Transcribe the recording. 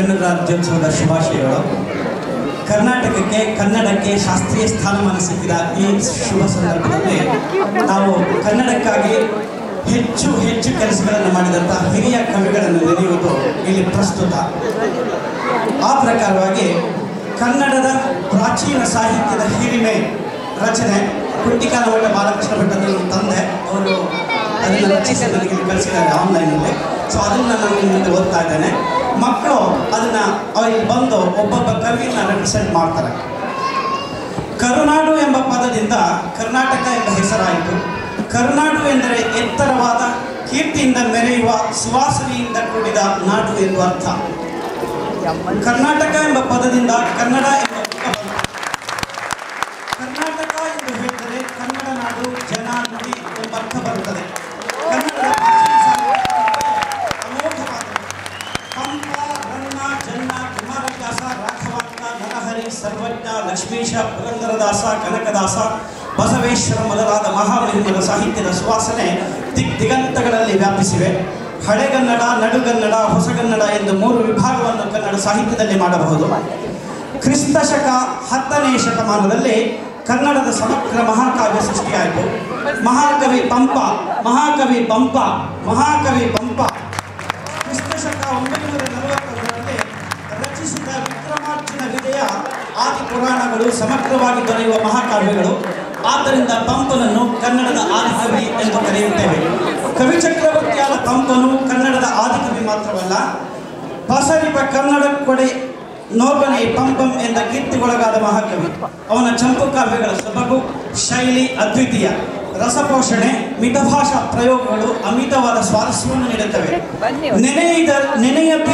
ಕನ್ನಡ ರಾಜ್ಯೋತ್ಸವದ ಶುಭಾಶಯಗಳು ಕರ್ನಾಟಕಕ್ಕೆ ಕನ್ನಡಕ್ಕೆ ಶಾಸ್ತ್ರೀಯ ಸ್ಥಾನಮಾನ ಸಿಕ್ಕಿದ ಈ ಶುಭ ಸಂದರ್ಭದಲ್ಲಿ ನಾವು ಕನ್ನಡಕ್ಕಾಗಿ ಹೆಚ್ಚು ಹೆಚ್ಚು ಕೆಲಸಗಳನ್ನು ಮಾಡಿದಂಥ ಹಿರಿಯ ಕವಿಗಳನ್ನು ನೆನೆಯುವುದು ಇಲ್ಲಿ ಪ್ರಸ್ತುತ ಆ ಪ್ರಕಾರವಾಗಿ ಕನ್ನಡದ ಪ್ರಾಚೀನ ಸಾಹಿತ್ಯದ ಹಿರಿಮೆ ರಚನೆ ಕುಟ್ಟಿಕಾಲ ಮಠ ಬಾಲಕೃಷ್ಣ ಭಟ್ಟದ ನನ್ನ ತಂದೆ ಅವರು ಅದನ್ನು ರಚಿಸಿ ನನಗೆ ಇಲ್ಲಿ ಕಳಿಸಿದ್ದಾರೆ ಆನ್ಲೈನಲ್ಲಿ ಸೊ ಅದನ್ನು ನಾನು ನಿಮ್ಮ ಮುಂದೆ ಓದ್ತಾ ಇದ್ದೇನೆ ಮಕ್ಕಳು ಅದನ್ನು ಅವ್ರಿಗೆ ಬಂದು ಒಬ್ಬೊಬ್ಬ ಕವಿಯನ್ನು ರೆಪ್ರೆಸೆಂಟ್ ಮಾಡ್ತಾರೆ ಕರುನಾಡು ಎಂಬ ಪದದಿಂದ ಕರ್ನಾಟಕ ಎಂಬ ಹೆಸರಾಯಿತು ಕರುನಾಡು ಎಂದರೆ ಎತ್ತರವಾದ ಕೀರ್ತಿಯಿಂದ ಮೆರೆಯುವ ಸುವಾಸನೆಯಿಂದ ಕೂಡಿದ ನಾಡು ಎಂದು ಅರ್ಥ ಕರ್ನಾಟಕ ಎಂಬ ಪದದಿಂದ ಕನ್ನಡ ಎಂಬ ಪದ ಬಂತು. ಕರ್ನಾಟಕ ಎಂದು ಹೇಳಿದರೆ ಕನ್ನಡ ನಾಡು ಜನ ನುಡಿ ಎಂಬ ಅರ್ಥ ಬರುತ್ತದೆ ಕನ್ನಡದ ಪ್ರಾಚೀನ ಸಾಹಿತ್ಯಕ್ಕೆ ಅಮೋಘವಾದದ್ದು ಪಂಪ ರನ್ನ ಜನ್ನ ಕುಮಾರವ್ಯಾಸ ರಾಘವಾಂತ ನರಹರಿ ಸರ್ವಜ್ಞ ಲಕ್ಷ್ಮೀಶ ಪುರಂದರದಾಸ ಕನಕದಾಸ ಬಸವೇಶ್ವರ ಮೊದಲಾದ ಮಹಾಮಹಿಮರ ಸಾಹಿತ್ಯದ ಸುವಾಸನೆ ದಿಗ್ ದಿಗಂತಗಳಲ್ಲಿ ವ್ಯಾಪಿಸಿವೆ ಹಳೆಗನ್ನಡ ನಡುಗನ್ನಡ ಹೊಸಗನ್ನಡ ಎಂದು ಮೂರು ವಿಭಾಗವನ್ನು ಕನ್ನಡ ಸಾಹಿತ್ಯದಲ್ಲಿ ಮಾಡಬಹುದು ಕ್ರಿಸ್ತ ಶಕ ಹತ್ತನೇ ಶತಮಾನದಲ್ಲಿ ಕನ್ನಡದ ಸಮಗ್ರ ಮಹಾಕಾವ್ಯ ಸೃಷ್ಟಿಯಾಯಿತು ಮಹಾಕವಿ ಪಂಪ ಮಹಾಕವಿ ಪಂಪ ಮಹಾಕವಿ ಪಂಪ ಕ್ರಿಸ್ತ ಶಕ ಒಂಬೈನೂರ ನಲವತ್ತೊಂದರಲ್ಲಿ ರಚಿಸಿದ ವಿಕ್ರಮಾರ್ಜುನ ವಿಜಯ ಆದಿ ಪುರಾಣಗಳು ಸಮಗ್ರವಾಗಿ ದೊರೆಯುವ ಮಹಾಕಾವ್ಯಗಳು ಆದ್ದರಿಂದ ಪಂಪನನ್ನು ಕನ್ನಡದ ಆದಿಕವಿ ಎಂದು ಕರೆಯುತ್ತೇವೆ ಕವಿ ಚಕ್ರವರ್ತಿಯಾದ ಪಂಪನು ಕನ್ನಡದ ಆದಿಕವಿ ಮಾತ್ರವಲ್ಲ ಬಸರಿಪ ಕನ್ನಡ ಕೊಡೆ ನೋಬನೆ ಪಂಪಂ ಎಂದ ಕೀರ್ತಿಗೊಳಗಾದ ಮಹಾಕವಿ ಅವನ ಚಂಪು ಕಾವ್ಯಗಳ ಸೊಬಗು ಶೈಲಿ ಅದ್ವಿತೀಯ ರಸಪೋಷಣೆ ಮಿತಭಾಷಾ ಪ್ರಯೋಗಗಳು ಅಮಿತವಾದ ಸ್ವಾರಸ್ಯವನ್ನು ನೀಡುತ್ತವೆ ನೆನೆಯಿದ ನೆನೆಯ